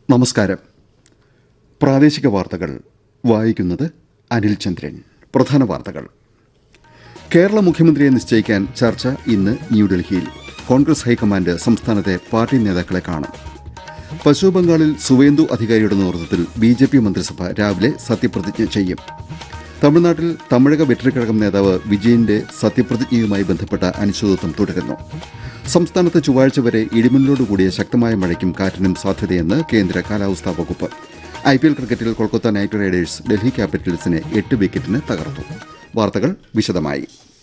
നമസ്കാരം പ്രാദേശിക വാർത്തകൾ വായിക്കുന്നത് അനിൽ ചന്ദ്രൻ പ്രധാന വാർത്തകൾ കേരള മുഖ്യമന്ത്രിയെ നിശ്ചയിക്കാൻ ചർച്ച ഇന്ന് ന്യൂഡൽഹിയിൽ കോൺഗ്രസ് ഹൈക്കമാൻഡ് സംസ്ഥാനത്തെ പാർട്ടി നേതാക്കളെ കാണും പശ്ചിമബംഗാളിൽ സുവേന്ദു അധികാരിയുടെ നേതൃത്വത്തിൽ ബി ജെ പി മന്ത്രിസഭ രാവിലെ സത്യപ്രതിജ്ഞ ചെയ്യും തമിഴ്നാട്ടിൽ തമിഴക വെറ്ററിക്കഴകം നേതാവ് വിജയന്റെ സത്യപ്രതിജ്ഞയുമായി ബന്ധപ്പെട്ട അനിശ്ചിതത്വം തുടരുന്നു സംസ്ഥാനത്ത് ചൊവ്വാഴ്ച വരെ ഇടിമിന്നലോടുകൂടിയ ശക്തമായ മഴയ്ക്കും കാറ്റിനും സാധ്യതയെന്ന് കേന്ദ്ര കാലാവസ്ഥാ വകുപ്പ് ഐ പി എൽ ക്രിക്കറ്റിൽ കൊൽക്കത്ത നൈറ്റ് റൈഡേഴ്സ് ഡൽഹി ക്യാപിറ്റൽസിനെ എട്ട് വിക്കറ്റിന് തകർത്തു വാർത്തകൾ വിശദമായി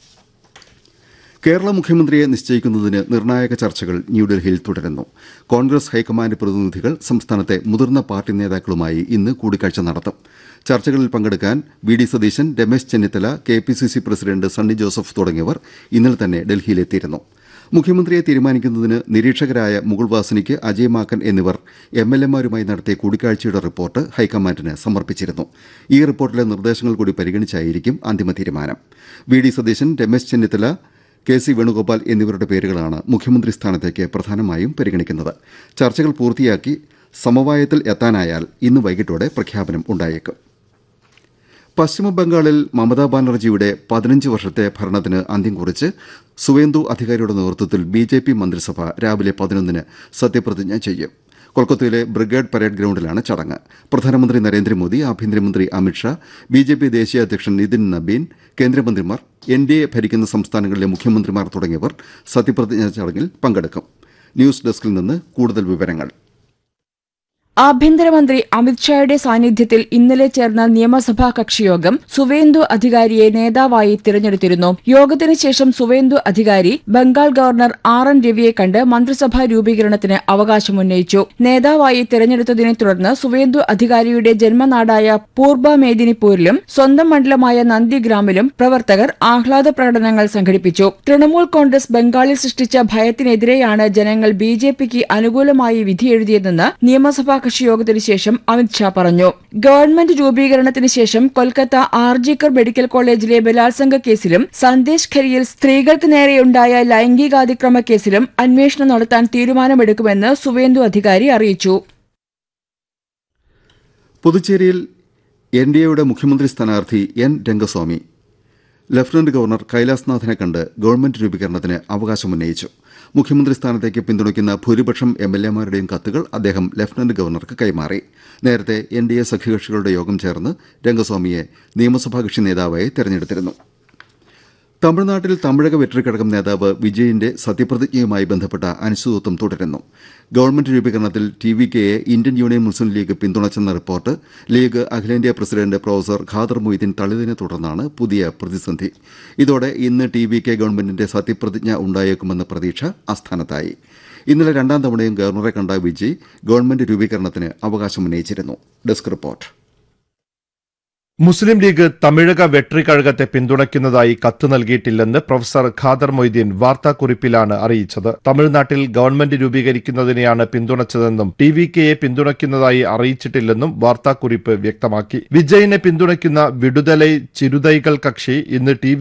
കേരള മുഖ്യമന്ത്രിയെ നിശ്ചയിക്കുന്നതിന് നിർണായക ചർച്ചകൾ ന്യൂഡൽഹിയിൽ തുടരുന്നു കോൺഗ്രസ് ഹൈക്കമാൻഡ് പ്രതിനിധികൾ സംസ്ഥാനത്തെ മുതിർന്ന പാർട്ടി നേതാക്കളുമായി ഇന്ന് കൂടിക്കാഴ്ച നടത്തും ചർച്ചകളിൽ പങ്കെടുക്കാൻ V D Satheesan Ramesh Chennithala K P C C president Sunny Joseph തുടങ്ങിയവർ ഇന്നലെ തന്നെ ഡൽഹിയിലെത്തിയിരുന്നു മുഖ്യമന്ത്രിയെ തീരുമാനിക്കുന്നതിന് നിരീക്ഷകരായ മുകുൾ വാസനിക്ക് അജയ് മാക്കൻ എന്നിവർ എം എൽ എമാരുമായി നടത്തിയ കൂടിക്കാഴ്ചയുടെ റിപ്പോർട്ട് ഹൈക്കമാൻഡിന് സമർപ്പിച്ചിരുന്നു ഈ റിപ്പോർട്ടിലെ നിർദ്ദേശങ്ങൾ കൂടി പരിഗണിച്ചായിരിക്കും അന്തിമ തീരുമാനം V D Satheesan Ramesh Chennithala K C Venugopal എന്നിവരുടെ പേരുകളാണ് മുഖ്യമന്ത്രി സ്ഥാനത്തേക്ക് പ്രധാനമായും പരിഗണിക്കുന്നത് ചർച്ചകൾ പൂർത്തിയാക്കി സമവായത്തിൽ എത്താനായാൽ ഇന്ന് വൈകിട്ടോടെ പ്രഖ്യാപനം ഉണ്ടായേക്കും പശ്ചിമബംഗാളിൽ മമതാ ബാനർജിയുടെ പതിനഞ്ച് വർഷത്തെ ഭരണത്തിന് അന്ത്യം കുറിച്ച് സുവേന്ദു അധികാരിയുടെ നേതൃത്വത്തിൽ ബി ജെ പി മന്ത്രിസഭ രാവിലെ പതിനൊന്നിന് സത്യപ്രതിജ്ഞ ചെയ്യും കൊൽക്കത്തയിലെ ബ്രിഗേഡ് പരേഡ് ഗ്രൌണ്ടിലാണ് ചടങ്ങ് പ്രധാനമന്ത്രി നരേന്ദ്രമോദി ആഭ്യന്തരമന്ത്രി അമിത്ഷാ ബി ജെ പി ദേശീയ അധ്യക്ഷൻ നിതിൻ നബീൻ കേന്ദ്രമന്ത്രിമാർ എൻ ഡി എ ഭരിക്കുന്ന സംസ്ഥാനങ്ങളിലെ മുഖ്യമന്ത്രിമാർ തുടങ്ങിയവർ സത്യപ്രതിജ്ഞാ ചടങ്ങിൽ പങ്കെടുക്കും ന്യൂസ് ഡെസ്കിൽ നിന്ന് കൂടുതൽ വിവരങ്ങൾ ആഭ്യന്തരമന്ത്രി അമിത്ഷായുടെ സാന്നിധ്യത്തിൽ ഇന്നലെ ചേർന്ന നിയമസഭാ കക്ഷിയോഗം സുവേന്ദു അധികാരിയെ നേതാവായി തിരഞ്ഞെടുത്തിരുന്നു യോഗത്തിന് ശേഷം Suvendu Adhikari Bengal governor R N രവിയെ കണ്ട് മന്ത്രിസഭാ രൂപീകരണത്തിന് അവകാശമുന്നയിച്ചു നേതാവായി തിരഞ്ഞെടുത്തതിനെ തുടർന്ന് സുവേന്ദു അധികാരിയുടെ ജന്മനാടായ പൂർബ മേദിനിപൂരിലും സ്വന്തം മണ്ഡലമായ നന്ദിഗ്രാമിലും പ്രവർത്തകർ ആഹ്ലാദ പ്രകടനങ്ങൾ സംഘടിപ്പിച്ചു തൃണമൂൽ കോൺഗ്രസ് ബംഗാളിൽ സൃഷ്ടിച്ച ഭയത്തിനെതിരെയാണ് ജനങ്ങൾ ബി ജെ പിക്ക് അനുകൂലമായി വിധിയെഴുതിയതെന്ന് നിയമസഭാ കക്ഷി യോഗത്തിന് ശേഷം അമിത്ഷാ പറഞ്ഞു ഗവൺമെന്റ് രൂപീകരണത്തിന് ശേഷം കൊൽക്കത്ത ആർജിക്കർ മെഡിക്കൽ കോളേജിലെ ബലാത്സംഗ കേസിലും സന്ദേശ് ഖരിയിൽ സ്ത്രീകൾക്ക് നേരെയുണ്ടായ ലൈംഗികാതിക്രമ കേസിലും അന്വേഷണം നടത്താൻ തീരുമാനമെടുക്കുമെന്ന് സുവേന്ദു അധികാരി അറിയിച്ചു പുതുച്ചേരിയിൽ എൻ ഡി എയുടെ മുഖ്യമന്ത്രി സ്ഥാനാർത്ഥി എൻ രംഗസ്വാമി ലഫ്റ്റനന്റ് ഗവർണർ കൈലാസ്നാഥിനെ കണ്ട് ഗവൺമെന്റ് രൂപീകരണത്തിന് അവകാശമുന്നയിച്ചു മുഖ്യമന്ത്രി സ്ഥാനത്തേക്ക് പിന്തുണയ്ക്കുന്ന ഭൂരിപക്ഷം എം എൽ എമാരുടെയും കത്തുകൾ അദ്ദേഹം ലഫ്റ്റനന്റ് ഗവർണർക്ക് കൈമാറി നേരത്തെ എൻ ഡി എ സഖ്യകക്ഷികളുടെ യോഗം ചേർന്ന് രംഗസ്വാമിയെ നിയമസഭാ കക്ഷി നേതാവായി തെരഞ്ഞെടുത്തിരുന്നു തമിഴ്നാട്ടിൽ തമിഴക വെറ്ററിക്കഴകം നേതാവ് വിജയന്റെ സത്യപ്രതിജ്ഞയുമായി ബന്ധപ്പെട്ട അനിശ്ചിതത്വം തുടരുന്നു ഗവൺമെന്റ് രൂപീകരണത്തിൽ ടി വി കെയെ ഇന്ത്യൻ യൂണിയൻ മുസ്ലിം ലീഗ് പിന്തുണച്ചെന്ന റിപ്പോർട്ട് ലീഗ് അഖിലേന്ത്യാ പ്രസിഡന്റ് പ്രൊഫസർ ഖാദർ മൊയ്തീൻ തള്ളിയതിനെ തുടർന്നാണ് പുതിയ പ്രതിസന്ധി ഇതോടെ ഇന്ന് ടി വി കെ ഗവൺമെന്റിന്റെ സത്യപ്രതിജ്ഞ ഉണ്ടായേക്കുമെന്ന പ്രതീക്ഷ അസ്ഥാനത്തായി ഇന്നലെ രണ്ടാം തവണയും ഗവർണറെ കണ്ട വിജയ് ഗവൺമെന്റ് രൂപീകരണത്തിന് അവകാശമുന്നയിച്ചിരുന്നു desk report Muslim league Tamilaga വെട്രിക്കഴകത്തെ പിന്തുണയ്ക്കുന്നതായി കത്ത് നൽകിയിട്ടില്ലെന്ന് പ്രൊഫസർ ഖാദർ മൊയ്തീൻ വാർത്താക്കുറിപ്പിലാണ് അറിയിച്ചത് തമിഴ്നാട്ടിൽ ഗവൺമെന്റ് രൂപീകരിക്കുന്നതിനെയാണ് പിന്തുണച്ചതെന്നും ടി വി കെയെ പിന്തുണയ്ക്കുന്നതായി അറിയിച്ചിട്ടില്ലെന്നും വാർത്താക്കുറിപ്പ് വ്യക്തമാക്കി വിജയിനെ പിന്തുണയ്ക്കുന്ന വിടുതലൈ ചിരുതൈകൾ കക്ഷി ഇന്ന് ടി